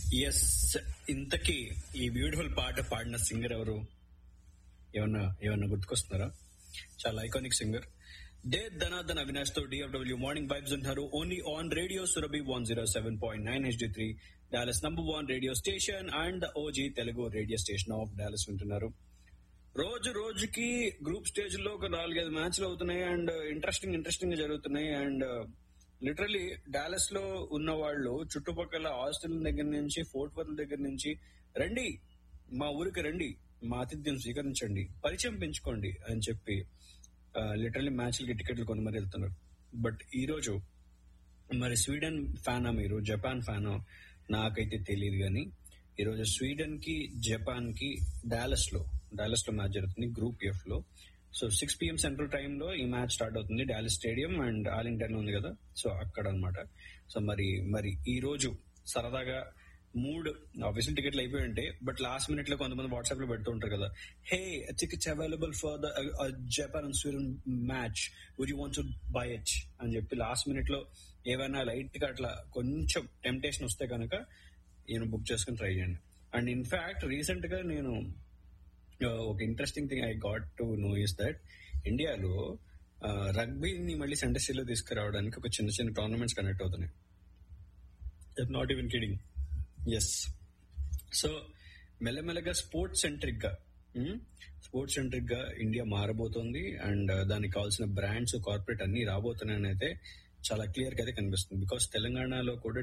yes ఇంతకీ ఈ beautiful పాట పాడిన సింగర్ ఎవరు ఏమన్నా ఏమన్నా గుర్తుకొస్తున్నారా చాలా iconic singer day Dhanadhan Avinash తో డిఎఫ్డబ్ల్యూ మార్నింగ్ వైబ్స్ ఉంటున్నారు only on radio Surabhi one zero seven point nine HD three Dallas number one radio station and OG Telugu radio station of Dallas వింటున్నారు రోజు రోజుకి గ్రూప్ స్టేజ్ లో ఒక నాలుగైదు మ్యాచ్లు అవుతున్నాయి అండ్ ఇంట్రెస్టింగ్ ఇంట్రెస్టింగ్ గా జరుగుతున్నాయి అండ్ లిటరలీ డాలస్ లో ఉన్న వాళ్ళు చుట్టుపక్కల హాస్టల్ దగ్గర నుంచి ఫోర్ట్ వర్త్ దగ్గర నుంచి రండి మా ఊరికి రండి మా ఆతిథ్యం స్వీకరించండి పరిచయం పెంచుకోండి అని చెప్పి లిటరలీ మ్యాచ్లకి టికెట్లు కొని మరి వెళ్తున్నారు బట్ ఈ రోజు మరి స్వీడన్ ఫ్యానా మీరు జపాన్ ఫ్యానా నాకైతే తెలియదు కానీ ఈరోజు స్వీడన్ కి జపాన్ కి డాలస్ లో డాలస్ లో మ్యాచ్ జరుగుతుంది గ్రూప్ ఎఫ్ లో so six PM central time లో ఈ మ్యాచ్ స్టార్ట్ అవుతుంది డాలస్ స్టేడియం అండ్ ఆలింగ్టన్ ఉంది కదా సో అక్కడ అన్నమాట సో మరి మరి ఈ రోజు సరదాగా మూడు ఆబ్వియస్లీ టికెట్లు అయిపోయి ఉంటాయి బట్ లాస్ట్ మినిట్ లో కొంతమంది వాట్సాప్ లో పెడుతూ ఉంటారు కదా hey tickets available for the Japan and Sweden match would you want to buy it అని చెప్పి లాస్ట్ మినిట్ లో ఏమైనా లైట్ గా అట్లా కొంచెం టెంప్టేషన్ వస్తే కనుక నేను బుక్ చేసుకుని ట్రై చేయండి అండ్ ఇన్ఫాక్ట్ రీసెంట్ గా నేను ఒక interesting thing I got to know is that ఇండియాలో రగ్బీని మళ్ళీ సెంటర్ లో తీసుకురావడానికి ఒక చిన్న చిన్న టోర్నమెంట్స్ కనెక్ట్ అవుతున్నాయి not even kidding yes so మెల్లమెల్లగా స్పోర్ట్స్ సెంట్రిక్ గా స్పోర్ట్స్ సెంట్రిక్ గా ఇండియా మారబోతోంది అండ్ దానికి కావాల్సిన బ్రాండ్స్ కార్పొరేట్ అన్ని రాబోతున్నాయని అయితే చాలా క్లియర్ గా అయితే కనిపిస్తుంది బికాస్ తెలంగాణలో కూడా